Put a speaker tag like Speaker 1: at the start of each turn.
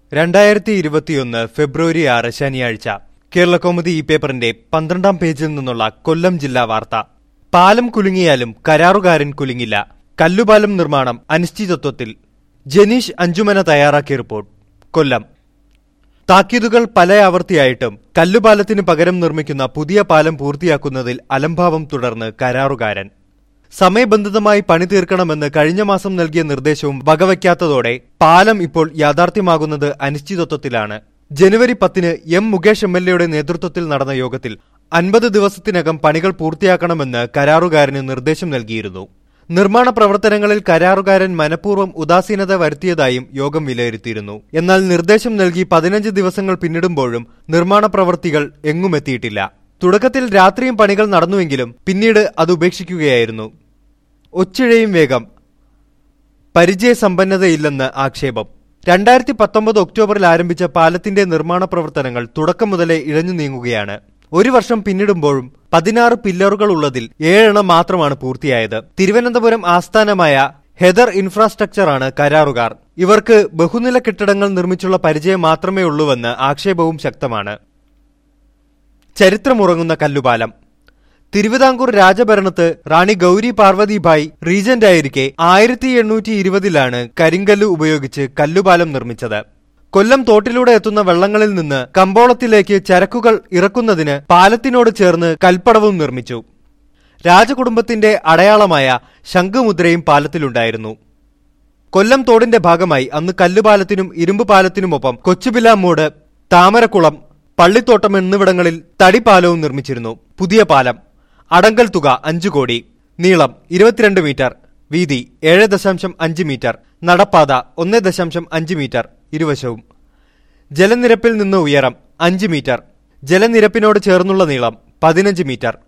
Speaker 1: രണ്ടായിരത്തി ഇരുപത്തിയൊന്ന് ഫെബ്രുവരി ആറ് ശനിയാഴ്ച കേരളകൗമുദി ഈ പേപ്പറിന്റെ പന്ത്രണ്ടാം പേജിൽ നിന്നുള്ള കൊല്ലം ജില്ലാ വാർത്ത പാലം കുലുങ്ങിയാലും കരാറുകാരൻ കുലുങ്ങില്ല കല്ലുപാലം നിർമ്മാണം അനിശ്ചിതത്വത്തിൽ ജനീഷ് അഞ്ചുമന തയ്യാറാക്കിയ റിപ്പോർട്ട് കൊല്ലം താക്കീതുകൾ പല ആവർത്തിയായിട്ടും കല്ലുപാലത്തിന് പകരം നിർമ്മിക്കുന്ന പുതിയ പാലം പൂർത്തിയാക്കുന്നതിൽ അലംഭാവം തുടർന്ന് കരാറുകാരൻ സമയബന്ധിതമായി പണി തീർക്കണമെന്ന് കഴിഞ്ഞ മാസം നൽകിയ നിർദ്ദേശവും വകവയ്ക്കാത്തതോടെ പാലം ഇപ്പോൾ യാഥാർത്ഥ്യമാകുന്നത് അനിശ്ചിതത്വത്തിലാണ് ജനുവരി പത്തിന് എം മുകേഷ് എം എൽ എയുടെ നേതൃത്വത്തിൽ നടന്ന യോഗത്തിൽ അൻപത് ദിവസത്തിനകം പണികൾ പൂർത്തിയാക്കണമെന്ന് കരാറുകാരന് നിർദ്ദേശം നൽകിയിരുന്നു നിർമ്മാണ പ്രവർത്തനങ്ങളിൽ കരാറുകാരൻ മനഃപൂർവ്വം ഉദാസീനത വരുത്തിയതായും യോഗം വിലയിരുത്തിയിരുന്നു എന്നാൽ നിർദ്ദേശം നൽകി പതിനഞ്ച് ദിവസങ്ങൾ പിന്നിടുമ്പോഴും നിർമ്മാണ പ്രവൃത്തികൾ എങ്ങുമെത്തിയിട്ടില്ല തുടക്കത്തിൽ രാത്രിയും പണികൾ നടന്നുവെങ്കിലും പിന്നീട് അത് ഉപേക്ഷിക്കുകയായിരുന്നു ഒച്ചിഴയും വേഗം പരിചയസമ്പന്നതയില്ലെന്ന് ആക്ഷേപം രണ്ടായിരത്തി പത്തൊമ്പത് ഒക്ടോബറിൽ ആരംഭിച്ച പാലത്തിന്റെ നിർമ്മാണ പ്രവർത്തനങ്ങൾ തുടക്കം മുതലേ ഇഴഞ്ഞു നീങ്ങുകയാണ് ഒരു വർഷം പിന്നിടുമ്പോഴും പതിനാറ് പില്ലറുകൾ ഉള്ളതിൽ ഏഴെണ്ണം മാത്രമാണ് പൂർത്തിയായത് തിരുവനന്തപുരം ആസ്ഥാനമായ ഹെദർ ഇൻഫ്രാസ്ട്രക്ചറാണ് കരാറുകാർ ഇവർക്ക് ബഹുനില കെട്ടിടങ്ങൾ നിർമ്മിച്ചുള്ള പരിചയം മാത്രമേ ഉള്ളൂവെന്ന് ആക്ഷേപവും ശക്തമാണ് ചരിത്രമുറങ്ങുന്ന കല്ലുപാലം തിരുവിതാംകൂർ രാജഭരണത്ത് റാണി ഗൗരി പാർവതിഭായ് റീജന്റായിരിക്കെ ആയിരത്തി എണ്ണൂറ്റി ഇരുപതിലാണ് കരിങ്കല്ല് ഉപയോഗിച്ച് കല്ലുപാലം നിർമ്മിച്ചത് കൊല്ലം തോട്ടിലൂടെ എത്തുന്ന വെള്ളങ്ങളിൽ നിന്ന് കമ്പോളത്തിലേക്ക് ചരക്കുകൾ ഇറക്കുന്നതിന് പാലത്തിനോട് ചേർന്ന് കൽപ്പടവും നിർമ്മിച്ചു രാജകുടുംബത്തിന്റെ അടയാളമായ ശംഖുമുദ്രയും പാലത്തിലുണ്ടായിരുന്നു കൊല്ലം തോടിന്റെ ഭാഗമായി അന്ന് കല്ലുപാലത്തിനും ഇരുമ്പ് പാലത്തിനുമൊപ്പം കൊച്ചുപിലാമൂട് താമരക്കുളം പള്ളിത്തോട്ടം എന്നിവിടങ്ങളിൽ തടിപ്പാലവും നിർമ്മിച്ചിരുന്നു പുതിയ പാലം അടങ്കൽ തുക അഞ്ചു കോടി നീളം ഇരുപത്തിരണ്ട് മീറ്റർ വീതി ഏഴ് ദശാംശം അഞ്ച് മീറ്റർ നടപ്പാത ഒന്ന് ദശാംശം അഞ്ച് മീറ്റർ ഇരുവശവും ജലനിരപ്പിൽ നിന്ന് ഉയരം അഞ്ച് മീറ്റർ ജലനിരപ്പിനോട് ചേർന്നുള്ള നീളം പതിനഞ്ച് മീറ്റർ